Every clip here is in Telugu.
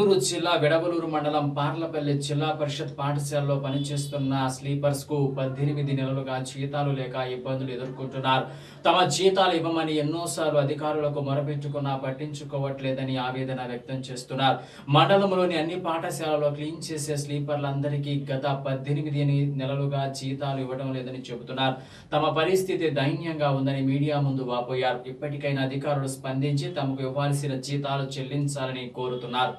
గుంటూరు జిల్లా విడవలూరు మండలం పార్లపల్లి జిల్లా పరిషత్ పాఠశాలలో పనిచేస్తున్న స్లీపర్స్ కు పద్దెనిమిది నెలలుగా జీతాలు లేక ఇబ్బందులు ఎదుర్కొంటున్నారు తమ జీతాలు ఇవ్వమని ఎన్నోసార్లు అధికారులకు మొరపెట్టుకున్నా పట్టించుకోవట్లేదని ఆవేదన వ్యక్తం చేస్తున్నారు మండలంలోని అన్ని పాఠశాలలో క్లీన్ చేసే స్లీపర్లందరికీ గత పద్దెనిమిది నెలలుగా జీతాలు ఇవ్వడం లేదని చెబుతున్నారు తమ పరిస్థితి దైన్యంగా ఉందని మీడియా ముందు వాపోయారు ఇప్పటికైనా అధికారులు స్పందించి తమకు ఇవ్వాల్సిన జీతాలు చెల్లించాలని కోరుతున్నారు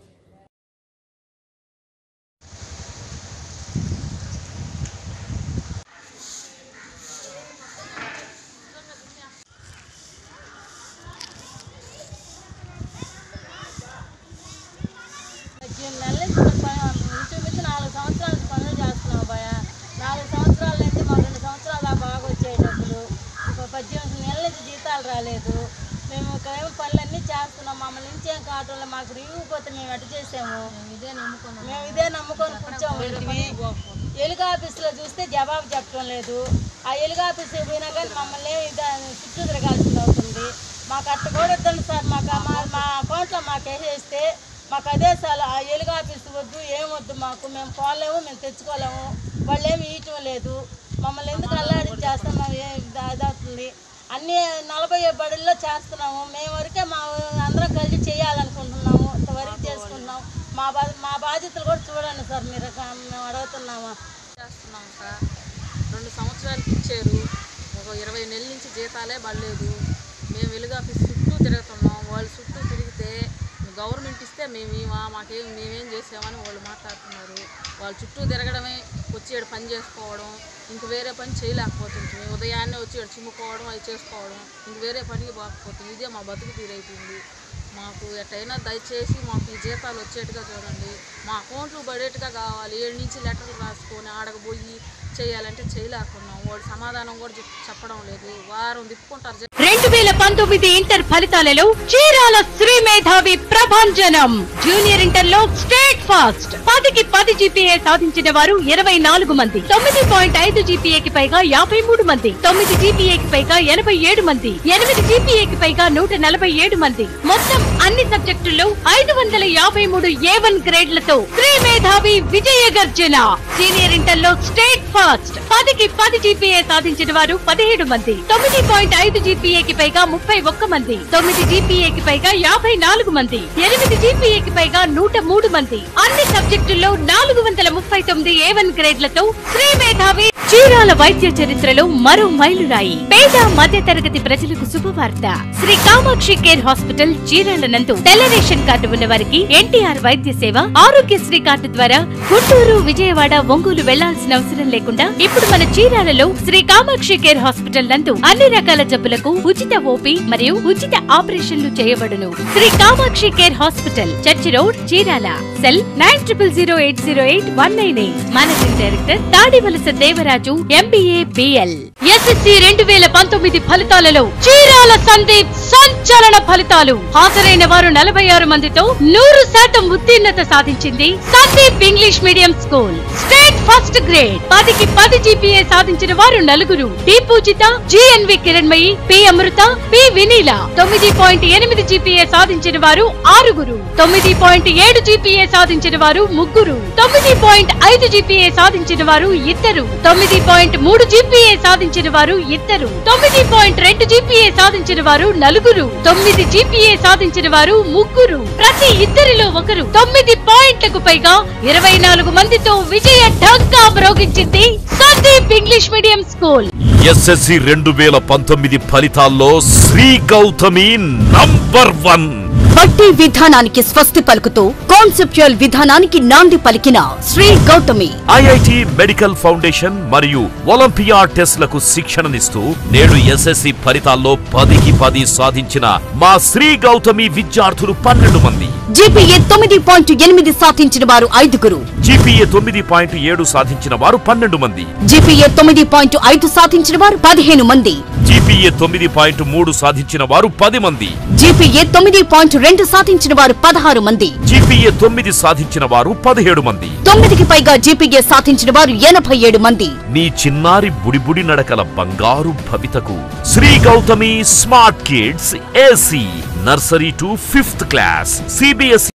పద్దెనిమిది నెలల నుంచి మేము పని ఇంచుమించు నాలుగు సంవత్సరాల నుంచి పనులు చేస్తున్నాం భయ నాలుగు సంవత్సరాల నుంచి మా రెండు సంవత్సరాలు దాకా బాగా వచ్చాయి డబ్బులు ఇప్పుడు పద్దెనిమిది నెలల నుంచి జీతాలు రాలేదు మేము ఇక్కడేమో పనులన్నీ చేస్తున్నాం మమ్మల్ని నుంచి ఏం కావటంలో మాకు రివ్యూ పోతే మేము ఎటు చేసాము ఇదే నమ్ముకున్నాం మేము ఇదే నమ్ముకొని కూర్చోము ఇంటివి ఎలుగు ఆఫీసులో చూస్తే జవాబు చెప్పడం లేదు ఆ ఎలుగు ఆఫీస్కి పోయినా కానీ మమ్మల్ని ఇదా చుట్టూ తిరగాల్సింది అవుతుంది మాకు అట్ట కూడా వద్దండి సార్ మాకు ఆ- మా మా అకౌంట్లో మాకు వేసేస్తే మాకు అదే సార్ ఆ ఎలుగు ఆఫీస్ వద్దు ఏమొద్దు మాకు మేము పోలేము మేము తెచ్చుకోలేము వాళ్ళు ఏమి ఇయటం లేదు మమ్మల్ని ఎందుకు అల్లాడించేస్తాం మేము ఏ ఇదవుతుంది అన్ని నలభై బడుల్లో చేస్తున్నాము మేము వరకే మా అందరం కలిసి చేయాలనుకుంటున్నాము ఇంతవరకు చేసుకుంటున్నాం మా బా మా బాధ్యతలు కూడా చూడండి సార్ మీరు కా- మేము అడుగుతున్నాము చేస్తున్నాం సార్ రెండు సంవత్సరాలకి ఇచ్చారు ఒక ఇరవై నెలల నుంచి జీతాలే పడలేదు మేము వెలుగు ఆఫీస్ చుట్టూ తిరుగుతున్నాం వాళ్ళు చుట్టూ తిరిగితే గవర్నమెంట్ ఇస్తే మేము ఇవా మాకేం మేమేం చేసామని వాళ్ళు మాట్లాడుతున్నారు వాళ్ళ చుట్టూ తిరగడమే వచ్చి ఈడ పని చేసుకోవడం ఇంక వేరే పని చేయలేకపోతుంది ఉదయాన్నే వచ్చి ఈడ చిమ్ముకోవడం అవి చేసుకోవడం ఇంక వేరే పనికి పోకపోతుంది ఇదే మా బతుకు తీరైతుంది మాకు ఎట్టయినా దయచేసి మాకు ఈ జీతాలు వచ్చేట్టుగా చూడండి మా అకౌంట్లు పడేట్టుగా కావాలి ఏడు నుంచి లెటర్లు రాసుకొని ఆడకు పోయి చేయాలంటే చేయలేకున్నాం వాడు సమాధానం కూడా చెప్- చెప్పడం లేదు వారం తిప్పుకుంటారు జ- రెండు వేల పంతొమ్మిది ఇంటర్ ఫలితాలలో చీరాల శ్రీ మేధావి ప్రభంజనం జూనియర్ ఇంటర్ లో స్టేట్ ఫాస్ట్ పదికి పది జీపీఏ సాధించిన వారు ఇరవై నాలుగు మంది తొమ్మిది పాయింట్ ఐదు జీపీఏకి పైగా యాభై మూడు మంది తొమ్మిది జీపీఏకి పైగా ఎనభై ఏడు మంది ఎనిమిది జీపీఏకి పైగా నూట నలభై ఏడు మంది మొత్తం అన్ని సబ్జెక్టుల్లో ఐదు వందల యాభై మూడు ఏ వన్ గ్రేడ్లతో శ్రీ మేధావి విజయ గర్జన సీనియర్ ఇంటర్ లో స్టేట్ ఫాస్ట్ పదికి పది జీపీఏ సాధించిన వారు పదిహేడు మంది తొమ్మిది పాయింట్ ఐదు జీపీఏకి పైగా ముప్పై ఒక్క మంది తొమ్మిది జీపీఏకి పైగా యాభై నాలుగు మంది ఎనిమిది జీపీఏకి పైగా నూట మూడు మంది అన్ని సబ్జెక్టుల్లో నాలుగు వందల ముప్పై తొమ్మిది ఏ వన్ గ్రేడ్లతో శ్రీ మేధావి చీరాల వైద్య చరిత్రలో మరో మైలురాయి పేద మధ్య తరగతి ప్రజలకు శుభవార్త శ్రీ కామాక్షి కేర్ హాస్పిటల్ చీరాల నందు తెల్ల రేషన్ కార్డు ఉన్న వారికి ఎన్టీఆర్ వైద్య సేవ ఆరోగ్యశ్రీ కార్డు ద్వారా గుంటూరు విజయవాడ ఒంగోలు వెళ్లాల్సిన అవసరం లేకుండా ఇప్పుడు మన చీరాలలో శ్రీ కామాక్షి కేర్ హాస్పిటల్ నందు అన్ని రకాల జబ్బులకు ఉచిత ఓపీ మరియు ఉచిత ఆపరేషన్లు చేయబడును Sri Kamakshi care hospital church road Chirala cell nine triple zero eight zero eight one nine eight managing director Tadivalasa Devaraju MBA BL SSC రెండు వేల పంతొమ్మిది ఫలితాలలో చీరాల సందీప్ సంచలన ఫలితాలు హాజరైన వారు నలభై ఆరు మందితో నూరు శాతం ఉత్తీర్ణత సాధించింది Sandeep English medium school state first grade పదికి పది జీపీఏ సాధించిన వారు నలుగురు D Poojitha GNV Kiranmayi P Amrutha P Vineela తొమ్మిది పాయింట్ ఎనిమిది జీపీఏ సాధించిన వారు ఆరుగురు తొమ్మిది పాయింట్ ఏడు జీపీఏ సాధించిన వారు ముగ్గురు తొమ్మిది పాయింట్ ఐదు జీపీఏ సాధించిన వారు ఇద్దరు తొమ్మిది పాయింట్ మూడు జీపీఏ సాధించిన వారు ఇద్దరు తొమ్మిది పాయింట్ రెండు జీపీఏ సాధించిన వారు నలుగురు తొమ్మిది జీపీఏ సాధించిన వారు ముగ్గురు ప్రతి ఇద్దరిలో ఒకరు తొమ్మిది పాయింట్లకు పైగా ఇరవై నాలుగు మందితో విజయ ఢంకా మ్రోగించింది Sandeep English medium school SSC రెండు వేల పంతొమ్మిది ఫలితాల్లో శ్రీ గౌతమి నంబర్ వన్ బట్టి విధానానికి స్వస్తి పలుకుతూ కాన్సెప్చువల్ విధానానికి నాంది పలికిన Sri Gautami IIT medical foundation మరియు ఒలింపియా టెస్ట్లకు శిక్షణనిస్తూ నేడు ఎస్ఎస్సి ఫలితాల్లో పదికి పది సాధించిన మా శ్రీ గౌతమి విద్యార్థులు పన్నెండు మంది జీపీఏ తొమ్మిది పాయింట్ ఎనిమిది సాధించిన వారు ఐదుగురు జీపీఏ తొమ్మిది పాయింట్ ఏడు సాధించిన వారు పన్నెండు మంది జీపీఏ తొమ్మిది పాయింట్ ఐదు సాధించిన వారు పదిహేను మంది జీపీఏ తొమ్మిది పాయింట్ మూడు సాధించిన వారు పది మంది జీపీఏ తొమ్మిది పాయింట్ రెండు సాధించిన వారు పదహారు మంది జీపీఏ తొమ్మిది సాధించిన వారు పదిహేడు మంది తొమ్మిదికి పైగా జీపీఏ సాధించిన వారు ఎనభై ఏడు మంది నీ చిన్నారి బుడిబుడి నడకల బంగారు భవితకు Sri Gautami smart kids AC nursery to fifth class CBS